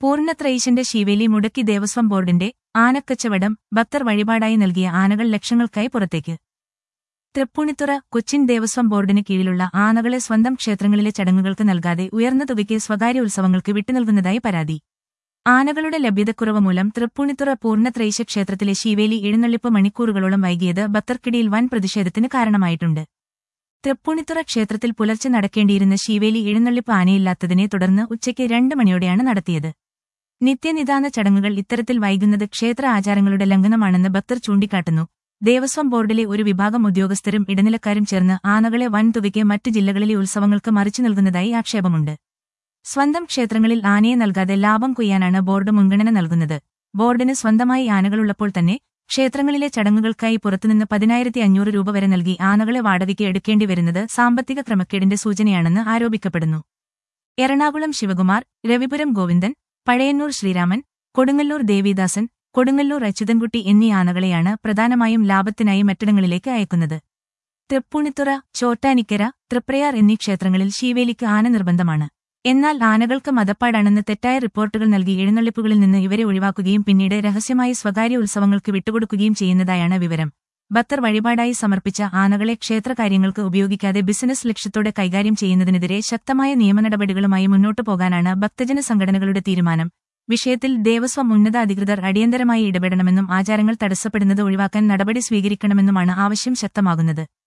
പൂർണ്ണത്രയീശന്റെ ശീവേലി മുടക്കി ദേവസ്വം ബോർഡിന്റെ ആനക്കച്ചവടം ഭക്തർ വഴിപാടായി നൽകിയ ആനകൾ ലക്ഷങ്ങൾക്കായി പുറത്തേക്ക് തൃപ്പൂണിത്തുറ കൊച്ചിൻ ദേവസ്വം ബോർഡിന് കീഴിലുള്ള ആനകളെ സ്വന്തം ക്ഷേത്രങ്ങളിലെ ചടങ്ങുകൾക്ക് നൽകാതെ ഉയർന്ന തുകയ്ക്ക് സ്വകാര്യ ഉത്സവങ്ങൾക്ക് വിട്ടുനൽകുന്നതായി പരാതി ആനകളുടെ ലഭ്യതക്കുറവ് മൂലം തൃപ്പൂണിത്തുറ പൂർണ്ണത്രയീശ ക്ഷേത്രത്തിലെ ശീവേലി എഴുന്നള്ളിപ്പ് മണിക്കൂറുകളോളം വൈകിയത് ഭക്തർക്കിടയിൽ വൻ പ്രതിഷേധത്തിന് കാരണമായിട്ടുണ്ട് തൃപ്പൂണിത്തുറ ക്ഷേത്രത്തിൽ പുലർച്ചെ നടക്കേണ്ടിയിരുന്ന ശീവേലി എഴുന്നള്ളിപ്പ് ആനയില്ലാത്തതിനെ തുടർന്ന് ഉച്ചയ്ക്ക് രണ്ട് മണിയോടെയാണ് നടത്തിയത് നിത്യനിദാന ചടങ്ങുകൾ ഇത്തരത്തിൽ വൈകുന്നത് ക്ഷേത്ര ആചാരങ്ങളുടെ ലംഘനമാണെന്ന് ഭക്തർ ചൂണ്ടിക്കാട്ടുന്നു ദേവസ്വം ബോർഡിലെ ഒരു വിഭാഗം ഉദ്യോഗസ്ഥരും ഇടനിലക്കാരും ചേർന്ന് ആനകളെ വൻതുകയ്ക്ക് മറ്റു ജില്ലകളിലെ ഉത്സവങ്ങൾക്ക് മറിച്ചു നൽകുന്നതായി ആക്ഷേപമുണ്ട് സ്വന്തം ക്ഷേത്രങ്ങളിൽ ആനയെ നൽകാതെ ലാഭം കൊയ്യാനാണ് ബോർഡ് മുൻഗണന നൽകുന്നത് ബോർഡിന് സ്വന്തമായി ആനകളുള്ളപ്പോൾ തന്നെ ക്ഷേത്രങ്ങളിലെ ചടങ്ങുകൾക്കായി പുറത്തുനിന്ന് പതിനായിരത്തി അഞ്ഞൂറ് രൂപ വരെ നൽകി ആനകളെ വാടകയ്ക്ക് എടുക്കേണ്ടി വരുന്നത് സാമ്പത്തിക ക്രമക്കേടിന്റെ സൂചനയാണെന്ന് ആരോപിക്കപ്പെടുന്നു എറണാകുളം ശിവകുമാർ രവിപുരം ഗോവിന്ദൻ പഴയന്നൂർ ശ്രീരാമൻ കൊടുങ്ങല്ലൂർ ദേവിദാസൻ കൊടുങ്ങല്ലൂർ അച്യുതൻകുട്ടി എന്നീ ആനകളെയാണ് പ്രധാനമായും ലാഭത്തിനായി മറ്റിടങ്ങളിലേക്ക് അയക്കുന്നത് തൃപ്പൂണിത്തുറ ചോട്ടാനിക്കര തൃപ്രയാർ എന്നീ ക്ഷേത്രങ്ങളിൽ ശീവേലിക്ക് ആന നിർബന്ധമാണ് എന്നാൽ ആനകൾക്ക് മതപ്പാടാണെന്ന് തെറ്റായ റിപ്പോർട്ടുകൾ നൽകി എഴുന്നള്ളിപ്പുകളിൽ നിന്ന് ഇവരെ ഒഴിവാക്കുകയും പിന്നീട് രഹസ്യമായി സ്വകാര്യ ഉത്സവങ്ങൾക്ക് വിട്ടുകൊടുക്കുകയും ചെയ്യുന്നതായാണ് വിവരം ഭക്തർ വഴിപാടായി സമർപ്പിച്ച ആനകളെ ക്ഷേത്രകാര്യങ്ങൾക്ക് ഉപയോഗിക്കാതെ ബിസിനസ് ലക്ഷ്യത്തോടെ കൈകാര്യം ചെയ്യുന്നതിനെതിരെ ശക്തമായ നിയമനടപടികളുമായി മുന്നോട്ടു പോകാനാണ് ഭക്തജന സംഘടനകളുടെ തീരുമാനം വിഷയത്തിൽ ദേവസ്വം ഉന്നതാധികൃതർ അടിയന്തരമായി ഇടപെടണമെന്നും ആചാരങ്ങൾ തടസ്സപ്പെടുന്നത് ഒഴിവാക്കാൻ നടപടി സ്വീകരിക്കണമെന്നുമാണ് ആവശ്യം ശക്തമാകുന്നത്